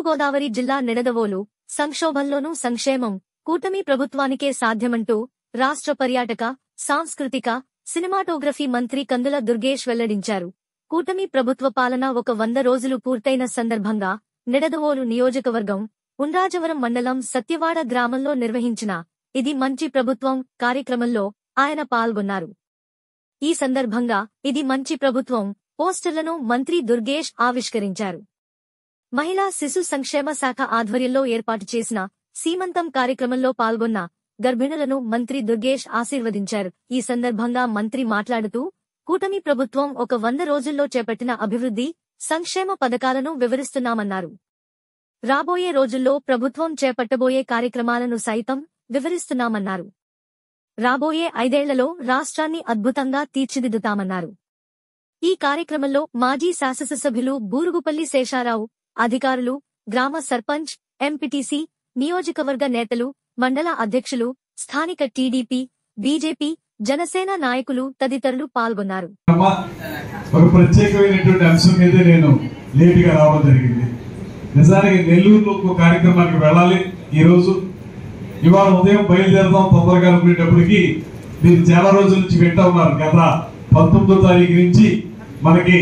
తూర్పుగోదావరి జిల్లా నిడదవోలు సంక్షోభంలోనూ సంక్షేమం కూటమి ప్రభుత్వానికే సాధ్యమంటూ రాష్ట్ర పర్యాటక సాంస్కృతిక సినిమాటోగ్రఫీ మంత్రి కందుల దుర్గేష్ వెల్లడించారు కూటమి ప్రభుత్వ పాలన ఒక వంద రోజులు పూర్తయిన సందర్భంగా నిడదవోలు నియోజకవర్గం ఉండ్రాజవరం మండలం సత్యవాడ గ్రామంలో నిర్వహించిన ఇది మంచి ప్రభుత్వం కార్యక్రమంలో ఆయన పాల్గొన్నారు ఈ సందర్భంగా ఇది మంచి ప్రభుత్వం పోస్టర్లను మంత్రి దుర్గేష్ ఆవిష్కరించారు మహిళా శిశు సంక్షేమ శాఖ ఆధ్వర్యంలో ఏర్పాటు చేసిన సీమంతం కార్యక్రమంలో పాల్గొన్న గర్భిణులను మంత్రి దుర్గేష్ ఆశీర్వదించారు ఈ సందర్భంగా మంత్రి మాట్లాడుతూ కూటమి ప్రభుత్వం ఒక వంద రోజుల్లో చేపట్టిన అభివృద్ధి సంక్షేమ పథకాలను వివరిస్తున్నామన్నారు రాబోయే రోజుల్లో ప్రభుత్వం చేపట్టబోయే కార్యక్రమాలను సైతం వివరిస్తున్నామన్నారు రాబోయే ఐదేళ్లలో రాష్ట్రాన్ని అద్భుతంగా తీర్చిదిద్దుతామన్నారు ఈ కార్యక్రమంలో మాజీ శాసనసభ్యులు బూరుగుపల్లి శేషారావు అధికారులు గ్రామ సర్పంచ్ ఎంపీటీసీ నియోజకవర్గ నేతలు మండల అధ్యక్షులు స్థానిక టీడీపీ బీజేపీ జనసేన నాయకులు తదితరులు పాల్గొన్నారు అమ్మ, ఒక ప్రత్యేకమైనటువంటి అంశం మీద నేను లేటుగా రావడం జరిగింది నిజానికి నెల్లూరులో ఒక కార్యక్రమానికి వెళ్ళాలి ఈ రోజు ఇవాళ ఉదయం బయలుదేరదాం తొందరగా అనుకునేటప్పటికి మీరు చాలా రోజుల నుంచి వింటా ఉన్నారు గత పంతొమ్మిదో తారీఖు నుంచి మనకి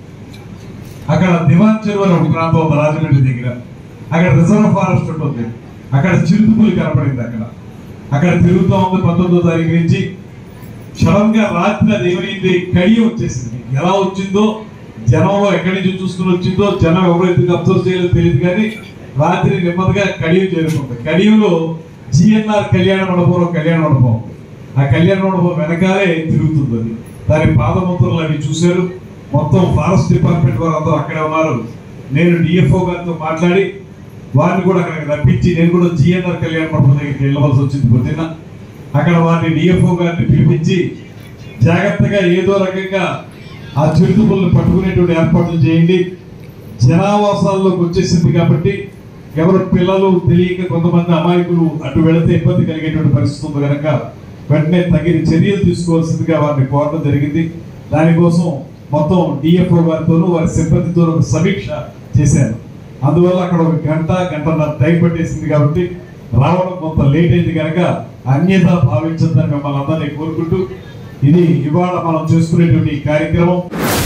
అక్కడ దివాన్ చెరువు అని ఒక ప్రాంతం ఉంది రాజమండ్రి దగ్గర అక్కడ రిజర్వ్ ఫారెస్ట్ ఉంటుంది అక్కడ చిరుతుపులు కనపడింది అక్కడ అక్కడ తిరుగుతూ ఉంది పంతొమ్మిదో తారీఖు నుంచి సడన్ గా రాత్రి అది ఏమైంది కడియ వచ్చేసింది ఎలా వచ్చిందో జనంలో ఎక్కడి నుంచి చూసుకుని వచ్చిందో జనం ఎవరు ఎందుకు అబ్జర్వ్ చేయలేదో తెలియదు కానీ రాత్రి నెమ్మదిగా కడియం చేరుకుంది కడియంలో జిఎన్ఆర్ కళ్యాణ మండపంలో కళ్యాణ మండపం ఉంది. ఆ కళ్యాణ మండపం వెనకాలే తిరుగుతుంది అది దాని పాదముద్రలు అవి చూశారు మొత్తం ఫారెస్ట్ డిపార్ట్మెంట్ వారు అందరూ అక్కడే ఉన్నారు నేను డిఎఫ్ఓ గారితో మాట్లాడి వారిని కూడా అక్కడికి రప్పించి నేను కూడా జిఎన్ఆర్ కళ్యాణ మండపం దగ్గరికి వెళ్ళవలసి వచ్చింది పొద్దున్న అక్కడ వారిని డిఎఫ్ఓ గారిని పిలిపించి జాగ్రత్తగా ఏదో రకంగా ఆ చిరుతుపుల్ని పట్టుకునేటువంటి ఏర్పాట్లు చేయండి జనావాసాల్లోకి వచ్చేసింది కాబట్టి ఎవరు పిల్లలు తెలియక కొంతమంది అమాయకులు అటు వెళితే ఇబ్బంది కలిగేటువంటి పరిస్థితి ఉంది కనుక వెంటనే తగిన చర్యలు తీసుకోవాల్సిందిగా వారిని కోరడం జరిగింది దానికోసం మొత్తం డిఎఫ్ఓ గారితోనూ వారి సిబ్బందితో ఒక సమీక్ష చేశాను అందువల్ల అక్కడ ఒక గంట గంటన్నర టైం పట్టేసింది కాబట్టి రావడం కొంత లేట్ అయింది కనుక అన్యత భావించద్దని మిమ్మల్ని అందరినీ కోరుకుంటూ ఇది ఇవాళ మనం చేసుకునేటువంటి ఈ కార్యక్రమం